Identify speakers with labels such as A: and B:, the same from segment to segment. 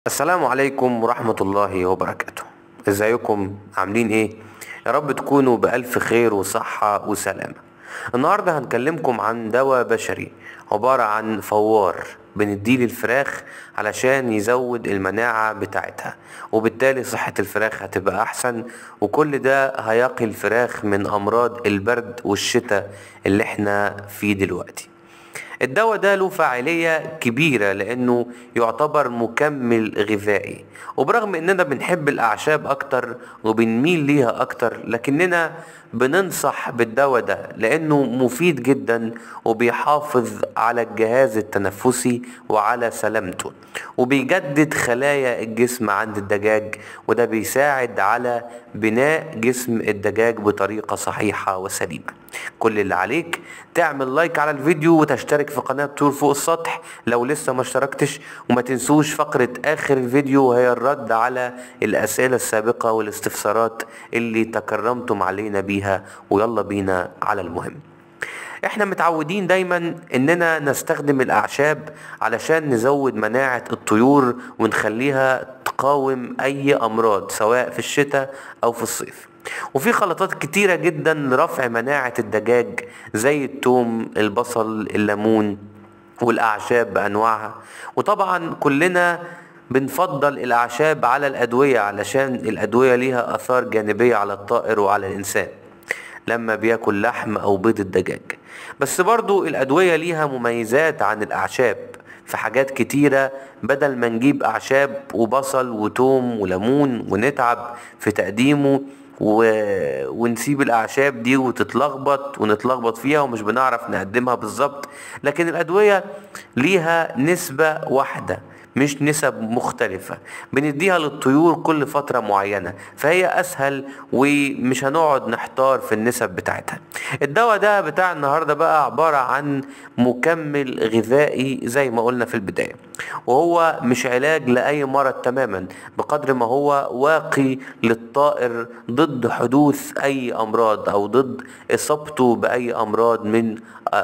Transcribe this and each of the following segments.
A: السلام عليكم ورحمة الله وبركاته ازيكم عاملين ايه يا رب تكونوا بألف خير وصحة وسلامة النهاردة هنكلمكم عن دواء بشري عبارة عن فوار بنديه للفراخ علشان يزود المناعة بتاعتها وبالتالي صحة الفراخ هتبقى أحسن وكل ده هيقي الفراخ من أمراض البرد والشتاء اللي احنا فيه دلوقتي الدواء ده له فاعلية كبيرة لأنه يعتبر مكمل غذائي وبرغم إننا بنحب الأعشاب أكتر وبنميل ليها أكتر لكننا بننصح بالدواء ده لأنه مفيد جدا وبيحافظ على الجهاز التنفسي وعلى سلامته وبيجدد خلايا الجسم عند الدجاج وده بيساعد على بناء جسم الدجاج بطريقة صحيحة وسليمة كل اللي عليك تعمل لايك على الفيديو وتشترك في قناة طيور فوق السطح لو لسه ما اشتركتش وما تنسوش فقرة اخر الفيديو وهي الرد على الاسئلة السابقة والاستفسارات اللي تكرمتم علينا بيها ويلا بينا على المهم احنا متعودين دايما اننا نستخدم الاعشاب علشان نزود مناعة الطيور ونخليها تقاوم اي امراض سواء في الشتاء او في الصيف وفي خلطات كتيرة جدا لرفع مناعة الدجاج زي التوم البصل الليمون والاعشاب بانواعها وطبعا كلنا بنفضل الاعشاب على الادوية علشان الادوية ليها اثار جانبية على الطائر وعلى الانسان لما بياكل لحم او بيض الدجاج بس برضو الادوية ليها مميزات عن الاعشاب في حاجات كتيرة بدل ما نجيب اعشاب وبصل وتوم وليمون ونتعب في تقديمه و... ونسيب الاعشاب دي وتتلخبط ونتلخبط فيها ومش بنعرف نقدمها بالظبط لكن الادوية ليها نسبة واحدة مش نسب مختلفة بنديها للطيور كل فترة معينة فهي أسهل ومش هنقعد نحتار في النسب بتاعتها الدواء ده بتاع النهاردة بقى عبارة عن مكمل غذائي زي ما قلنا في البداية وهو مش علاج لأي مرض تماما بقدر ما هو واقي للطائر ضد حدوث أي أمراض أو ضد إصابته بأي أمراض من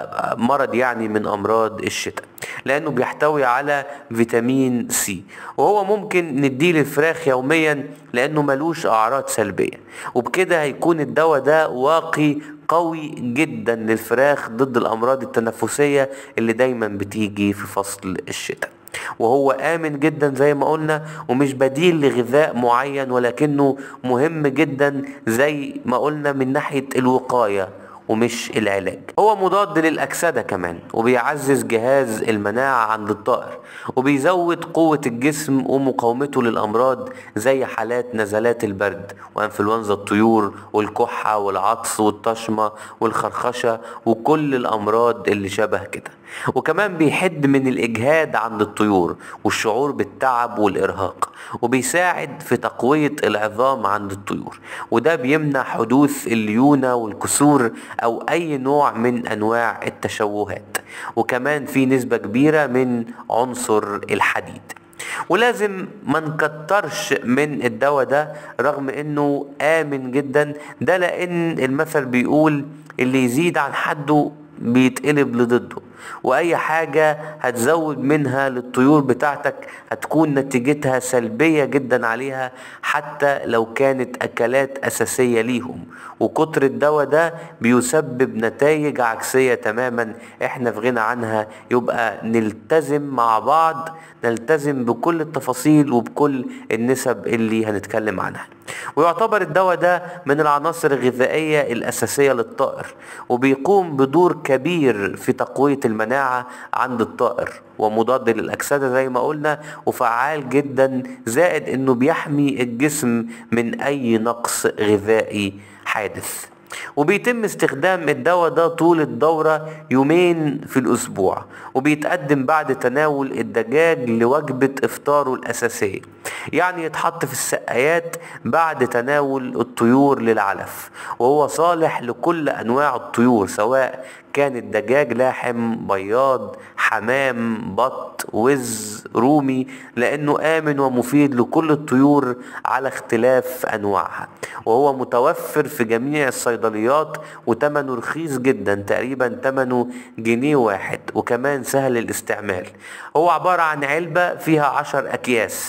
A: مرض يعني من أمراض الشتاء لأنه بيحتوي على فيتامين سي وهو ممكن نديه للفراخ يوميا لأنه ملوش أعراض سلبية وبكده هيكون الدواء ده واقي قوي جدا للفراخ ضد الأمراض التنفسية اللي دايما بتيجي في فصل الشتاء وهو آمن جدا زي ما قلنا ومش بديل لغذاء معين ولكنه مهم جدا زي ما قلنا من ناحية الوقاية ومش العلاج هو مضاد للأكسدة كمان وبيعزز جهاز المناعة عند الطائر وبيزود قوة الجسم ومقاومته للأمراض زي حالات نزلات البرد وأنفلونزا الطيور والكحة والعطس والطشمة والخرخشة وكل الأمراض اللي شبه كده وكمان بيحد من الإجهاد عند الطيور والشعور بالتعب والإرهاق وبيساعد في تقوية العظام عند الطيور وده بيمنع حدوث الليونة والكسور أو أي نوع من أنواع التشوهات وكمان في نسبة كبيرة من عنصر الحديد ولازم ما نكترش من الدواء ده رغم انه امن جدا ده لان المثل بيقول اللي يزيد عن حده بيتقلب لضده واي حاجة هتزود منها للطيور بتاعتك هتكون نتيجتها سلبية جدا عليها حتى لو كانت اكلات اساسية ليهم وكتر الدواء ده بيسبب نتائج عكسية تماما احنا في غنى عنها يبقى نلتزم مع بعض نلتزم بكل التفاصيل وبكل النسب اللي هنتكلم عنها ويعتبر الدواء ده من العناصر الغذائية الأساسية للطائر وبيقوم بدور كبير في تقوية المناعة عند الطائر ومضاد للأكسدة زي ما قلنا وفعال جدا زائد انه بيحمي الجسم من اي نقص غذائي حادث وبيتم استخدام الدواء ده طول الدورة يومين في الأسبوع وبيتقدم بعد تناول الدجاج لوجبة إفطاره الأساسية يعني يتحط في السقايات بعد تناول الطيور للعلف وهو صالح لكل أنواع الطيور سواء كان الدجاج لاحم بياض حمام بط وز رومي لأنه آمن ومفيد لكل الطيور على اختلاف أنواعها وهو متوفر في جميع الصيدليات وتمنه رخيص جدا تقريبا تمنه جنيه واحد وكمان سهل الاستعمال هو عبارة عن علبة فيها عشر أكياس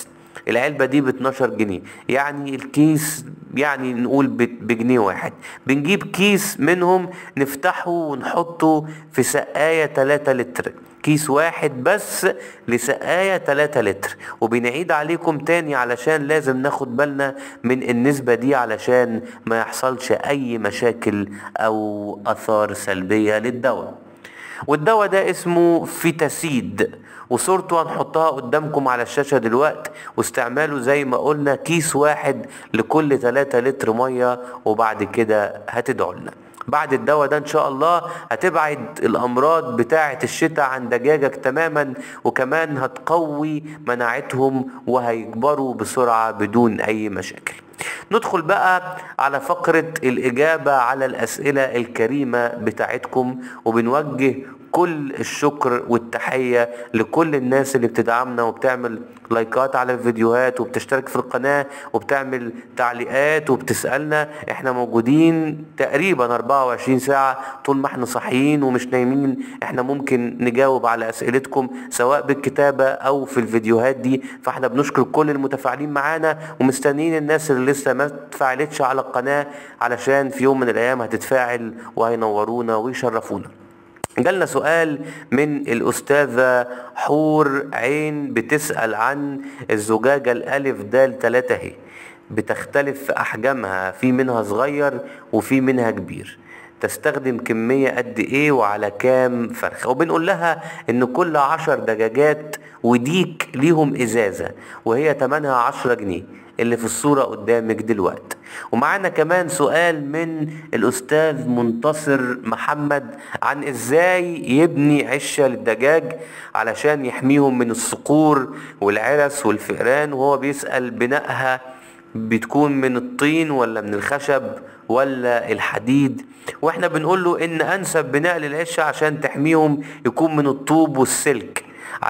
A: العلبة دي ب 12 جنيه يعني الكيس يعني نقول ب- بجنيه واحد بنجيب كيس منهم نفتحه ونحطه في سقاية 3 لتر كيس واحد بس لسقاية 3 لتر وبنعيد عليكم تاني علشان لازم ناخد بالنا من النسبة دي علشان ما يحصلش اي مشاكل او اثار سلبية للدواء والدواء ده اسمه فيتاسيد وصورته هنحطها قدامكم على الشاشة دلوقت واستعماله زي ما قلنا كيس واحد لكل 3 لتر مية وبعد كده هتدعوا لنا بعد الدواء ده ان شاء الله هتبعد الامراض بتاعة الشتاء عن دجاجك تماما وكمان هتقوي مناعتهم وهيكبروا بسرعة بدون اي مشاكل ندخل بقى على فقرة الإجابة على الأسئلة الكريمة بتاعتكم وبنوجه كل الشكر والتحية لكل الناس اللي بتدعمنا وبتعمل لايكات على الفيديوهات وبتشترك في القناة وبتعمل تعليقات وبتسألنا احنا موجودين تقريبا 24 ساعة طول ما احنا صاحيين ومش نايمين احنا ممكن نجاوب على أسئلتكم سواء بالكتابة أو في الفيديوهات دي فاحنا بنشكر كل المتفاعلين معانا ومستنيين الناس اللي لسه ما اتفاعلتش على القناة علشان في يوم من الأيام هتتفاعل وهينورونا ويشرفونا جالنا سؤال من الأستاذة حور عين بتسأل عن الزجاجة الألف دال تلاتة اهي بتختلف في أحجامها في منها صغير وفي منها كبير تستخدم كمية قد ايه وعلى كام فرخة وبنقول لها ان كل عشر دجاجات وديك ليهم ازازة وهي تمنها عشرة جنيه اللي في الصورة قدامك دلوقتي ومعانا كمان سؤال من الأستاذ منتصر محمد عن إزاي يبني عشة للدجاج علشان يحميهم من الصقور والعرس والفئران وهو بيسأل بنائها بتكون من الطين ولا من الخشب ولا الحديد واحنا بنقول له ان انسب بناء للعشه عشان تحميهم يكون من الطوب والسلك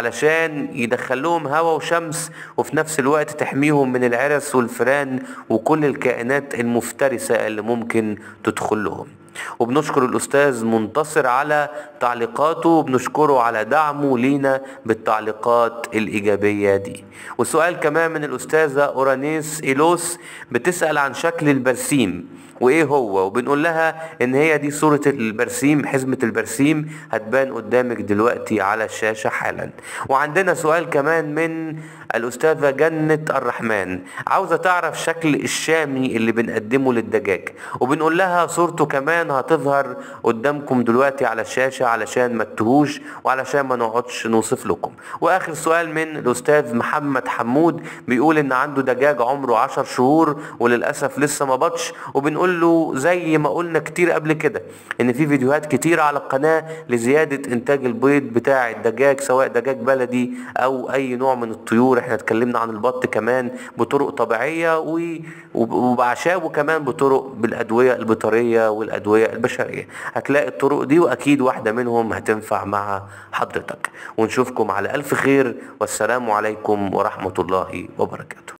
A: علشان يدخل لهم هواء وشمس وفي نفس الوقت تحميهم من العرس والفئران وكل الكائنات المفترسة اللي ممكن تدخل لهم وبنشكر الأستاذ منتصر على تعليقاته وبنشكره على دعمه لينا بالتعليقات الإيجابية دي وسؤال كمان من الأستاذة أورانيس إيلوس بتسأل عن شكل البرسيم وايه هو وبنقول لها ان هي دي صورة البرسيم حزمة البرسيم هتبان قدامك دلوقتي على الشاشة حالا وعندنا سؤال كمان من الاستاذة جنة الرحمن عاوزة تعرف شكل الشامي اللي بنقدمه للدجاج وبنقول لها صورته كمان هتظهر قدامكم دلوقتي على الشاشة علشان ما تتوهوش وعلشان ما نقعدش نوصف لكم واخر سؤال من الاستاذ محمد حمود بيقول ان عنده دجاج عمره عشر شهور وللاسف لسه ما بطش وبنقول له زي ما قلنا كتير قبل كده ان في فيديوهات كتير على القناة لزيادة انتاج البيض بتاع الدجاج سواء دجاج بلدي او اي نوع من الطيور احنا اتكلمنا عن البط كمان بطرق طبيعية و- وب- وبعشابه كمان بطرق بالادوية البيطرية والادوية البشرية هتلاقي الطرق دي واكيد واحدة منهم هتنفع مع حضرتك ونشوفكم على الف خير والسلام عليكم ورحمة الله وبركاته